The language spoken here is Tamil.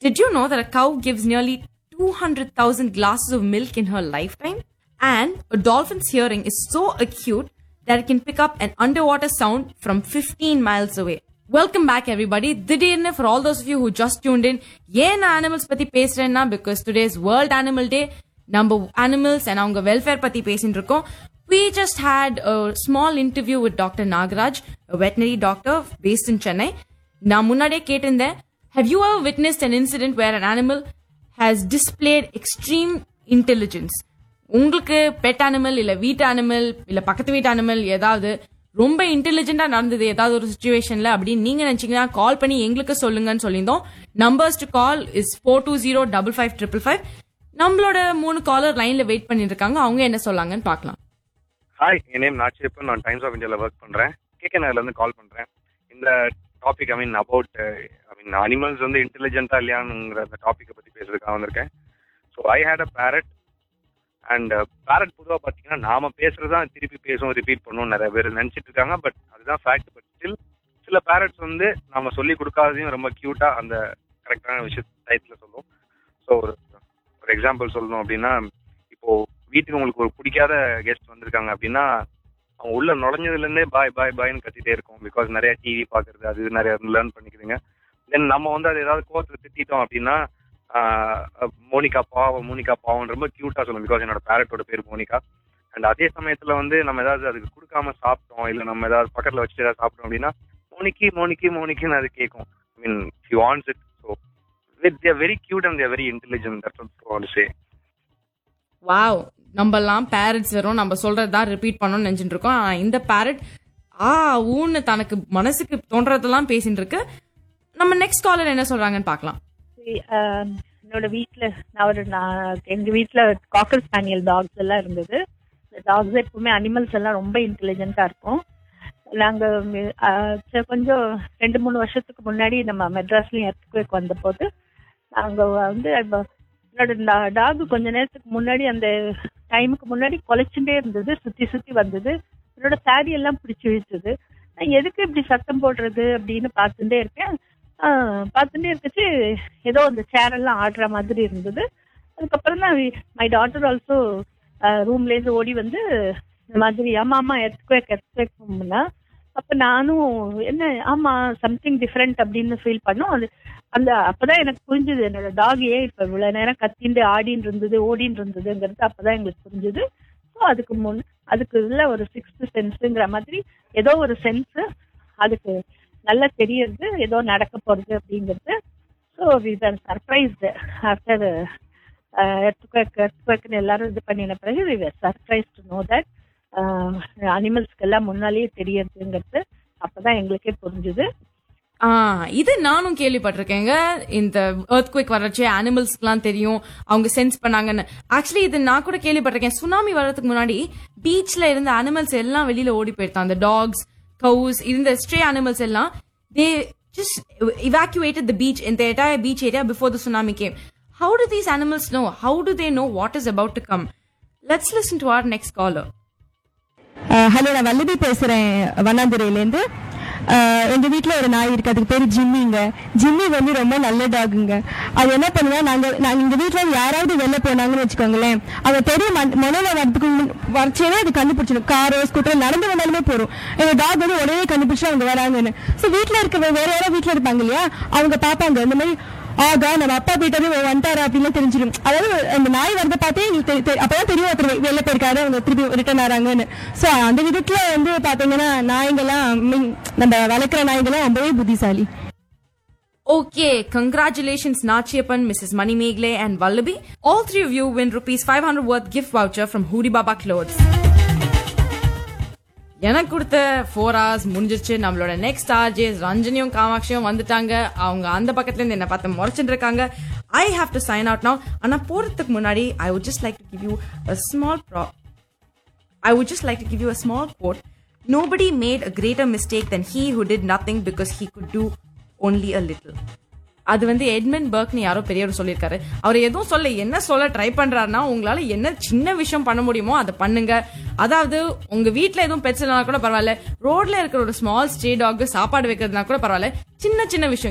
Did you know that a cow gives nearly 200,000 glasses of milk in her lifetime? And a dolphin's hearing is so acute that it can pick up an underwater sound from 15 miles away. Welcome back everybody. திடீர்னு for all those of you who just tuned in, ஏன் நான் animals பத்தி பேசுறேன்னா because today is World Animal Day. நம்ம animals and அவங்க welfare பத்தி பேசிட்டு இருக்கோம். We just had a small interview with Dr. Nagaraj, a veterinary doctor based in Chennai. நான் முன்னாடியே கேட்டிருந்தேன் have you ever witnessed an incident where an animal has displayed extreme intelligence உங்களுக்கு பெட் அனிமல் இல்ல வீட்டு அனிமல் இல்ல பக்கத்து வீட்டு அனிமல் ஏதாவது ரொம்ப இன்டெலிஜென்டா நடந்தது ஏதாவது ஒரு சுச்சுவேஷன்ல அப்படின்னு நீங்க நினைச்சீங்கன்னா கால் பண்ணி எங்களுக்கு சொல்லுங்கன்னு சொல்லியிருந்தோம் numbers to call is four two zero double five triple five நம்மளோட மூணு காலர் லைன்ல வெயிட் பண்ணிட்டு இருக்காங்க அவங்க என்ன சொல்லாங்கன்னு பார்க்கலாம் ஹாய் என் நேம் நாச்சியப்பன் நான் டைம்ஸ் ஆஃப் இந்தியாவில் ஒர்க் பண்ணுறேன் கேகே நகர்லேருந்து கால் பண்ணுறேன் இந்த topic I mean about I mean animals வந்து இன்டெலிஜென்ட்டா இல்லையானுங்கிற அந்த டாப்பிக்கை பற்றி பேசுறதுக்காக வந்திருக்கேன் so I had a parrot and parrot பொதுவாக பார்த்தீங்கன்னா நாம பேசுறது தான் திருப்பி பேசுவோம் ரிப்பீட் பண்ணுவோம் நிறைய பேர் நினச்சிட்டு இருக்காங்க பட் அதுதான் ஃபேக்ட் பட் ஸ்டில் சில பேரட்ஸ் வந்து நாம சொல்லி கொடுக்காததையும் ரொம்ப க்யூட்டாக அந்த கரெக்டான விஷய டயத்தில் சொல்லுவோம் ஸோ ஒரு ஒரு எக்ஸாம்பிள் சொல்லணும் அப்படின்னா இப்போ வீட்டுக்கு உங்களுக்கு ஒரு பிடிக்காத கெஸ்ட் வந்திருக்காங்க அப்படின்னா அவங்க உள்ள நுழைஞ்சதுல இருந்தே பாய் பாய் பாய்னு கத்திட்டே இருக்கும் பிகாஸ் நிறைய டிவி பாக்குறது அது இது நிறைய லேர்ன் பண்ணிக்கிறீங்க தென் நம்ம வந்து அது ஏதாவது கோவத்துல திட்டிட்டோம் அப்படின்னா ஆஹ், மோனிகா பாவம் மோனிகா பாவம் ரொம்ப கியூட்டா சொல்லும் பிகாஸ் என்னோட பேரட்டோட பேர் மோனிகா அண்ட் அதே சமயத்துல வந்து நம்ம ஏதாவது அதுக்கு கொடுக்காம சாப்பிட்டோம் இல்ல நம்ம ஏதாவது பக்கத்துல வச்சுட்டு ஏதாவது சாப்பிட்டோம் அப்படின்னா மோனிக்கி மோனிக்கி மோனிக்கின்னு அது கேட்கும் I mean you wants it so they're very cute and they're very intelligent that's say wow நம்ம எல்லாம் பேரட்ஸ் வெறும் நம்ம சொல்றதுதான் ரிப்பீட் பண்ணணும்னு நினைச்சிட்டு இருக்கோம் ஆனா இந்த பேரட் ஆ ஊன்னு தனக்கு மனசுக்கு தோன்றதெல்லாம் பேசிட்டு இருக்கு நம்ம நெக்ஸ்ட் காலர் என்ன சொல்றாங்கன்னு பார்க்கலாம் சரி, ஆஹ், என்னோட வீட்ல நான் ஒரு நான் எங்க வீட்ல காக்கர் ஸ்பானியல் டாக்ஸ் எல்லாம் இருந்தது டாக்ஸ் எப்பவுமே அனிமல்ஸ் எல்லாம் ரொம்ப இன்டெலிஜென்ட்டா இருக்கும் நாங்க ஆஹ், சரி, கொஞ்சம் ரெண்டு மூணு வருஷத்துக்கு முன்னாடி நம்ம மெட்ராஸ்லயும் எர்த்குவேக் வந்த போது நாங்க வந்து அப்ப என்னோட டாக் கொஞ்ச நேரத்துக்கு முன்னாடி அந்த டைமுக்கு முன்னாடி குலைச்சுட்டே இருந்தது சுத்தி சுத்தி வந்தது என்னோட சாரி எல்லாம் பிடிச்சி இழுத்தது நான் எதுக்கு இப்படி சத்தம் போடுறது அப்படின்னு பார்த்துட்டே இருக்கேன் ஆஹ் பார்த்துட்டே இருக்கச்சு ஏதோ அந்த சேர் எல்லாம் ஆடுற மாதிரி இருந்தது அதுக்கப்புறம் தான் மை டாட்டர் ஆல்சோ ரூம்ல இருந்து ஓடி வந்து இந்த மாதிரி ஆமா ஆமா எர்த்குவேக் எர்த்குவேக் அப்ப நானும் என்ன ஆமா சம்திங் டிஃப்ரெண்ட் அப்படின்னு ஃபீல் பண்ணோம் அது அந்த அப்பதான் எனக்கு புரிஞ்சுது என்னோட டாக் ஏன் இப்ப இவ்வளவு நேரம் கத்திண்டு ஆடின்னு இருந்தது ஓடின்னு இருந்ததுங்கிறது அப்பதான் எங்களுக்கு புரிஞ்சுது ஸோ அதுக்கு முன் அதுக்கு உள்ள ஒரு சிக்ஸ்த் சென்ஸுங்கிற மாதிரி ஏதோ ஒரு சென்ஸ் அதுக்கு நல்லா தெரியறது ஏதோ நடக்க போறது அப்படிங்கிறது so we are surprised after earthquake எர்த்குவேக்னு எல்லாரும் இது பண்ணின பிறகு we are surprise to know that அனிமல்ஸ்க்கு எல்லாம் முன்னாலேயே தெரியறதுங்கிறது அப்பதான் எங்களுக்கே புரிஞ்சுது ஆ இது நானும் கேள்விப்பட்டிருக்கேங்க இந்த எர்த்குவேக் வர்றச்சே அனிமல்ஸ்க்குலாம் தெரியும் அவங்க சென்ஸ் பண்ணாங்கன்னு ஆக்சுவலி இது நான் கூட கேள்விப்பட்டிருக்கேன் சுனாமி வர்றதுக்கு முன்னாடி பீச்ல இருந்த அனிமல்ஸ் எல்லாம் வெளியில ஓடி போயிருந்தான் அந்த டாக்ஸ் கவுஸ் இந்த ஸ்ட்ரே அனிமல்ஸ் எல்லாம் they just evacuated the beach in the entire beach area before the tsunami came. How do these animals know? How do they know what is about to come? Let's listen to our next caller. Hello நான் வல்லபி பேசுறேன் வண்ணாந்துறையிலேருந்து அஹ், எங்க வீட்ல ஒரு நாய் இருக்கு அதுக்கு பேரு ஜிம்மிங்க ஜிம்மி வந்து ரொம்ப நல்ல டாகுங்க அது என்ன பண்ணுவா நாங்க நாங்க எங்க வீட்ல யாராவது வெளில போனாங்கன்னு வச்சுக்கோங்களேன் அதை தெரிய மொனையில வரதுக்கு முன்- வரச்சேவே அது கண்டுபிடிச்சிடும் காரோ ஸ்கூட்டர் நடந்து வந்தாலுமே போறோம் எங்க டாக் வந்து உடனே கண்டுபிடிச்சு அவங்க வராங்கன்னு ஸோ வீட்ல இருக்க வேற யாராவது வீட்ல இருப்பாங்க இல்லையா அவங்க பாப்பாங்க இந்த மாதிரி ஆகா நம்ம அப்பா போயிட்டாரு வந்துட்டாரு அப்படின்னு தெரிஞ்சிடும் அதாவது அந்த நாய் வரத பார்த்தே எங்களுக்கு தெரி- தெரி- அப்பதான் தெரியும் ஒருத்தர் வெளில போயிருக்காரு அவங்க திருப்பி ரிட்டர்ன் ஆறாங்கன்னு சோ அந்த விதத்துல வந்து பாத்தீங்கன்னா நாய்ங்கெல்லாம் மீன் நம்ம வளர்க்குற நாய்ங்கெல்லாம் ரொம்பவே புத்திசாலி Okay, congratulations Nachiappan, Mrs. Money Megle and Vallabi. All three of you win rupees 500 worth gift voucher from Hoodie Baba Clothes. எனக்கு கொடுத்த ஃபோர் ஹவர்ஸ் முடிஞ்சிருச்சு நம்மளோட நெக்ஸ்ட் ஆர்ஜேஸ் ரஞ்சனியும் காமாட்சியும் வந்துட்டாங்க அவங்க அந்த பக்கத்துல இருந்து என்ன பார்த்து முறைச்சிட்டு இருக்காங்க I have to sign out now ஆனா போறதுக்கு முன்னாடி ஐ would just like to give you a small pro I would just like to give you a small quote. Nobody made a greater mistake than he who did nothing because he could do only a little. அது வந்து எட்மன் பர்க்னு யாரோ பெரியவர் சொல்லியிருக்காரு அவர் எதுவும் சொல்ல என்ன சொல்ல ட்ரை பண்றாருன்னா உங்களால என்ன சின்ன விஷயம் பண்ண முடியுமோ அதை பண்ணுங்க அதாவது உங்க வீட்ல எதுவும் பெட்ஸ் இல்லைனா கூட பரவாயில்ல ரோட்ல இருக்கிற ஒரு ஸ்மால் ஸ்டே டாக் சாப்பாடு வைக்கிறதுனா கூட பரவாயில்ல சின்ன சின்ன விஷயம்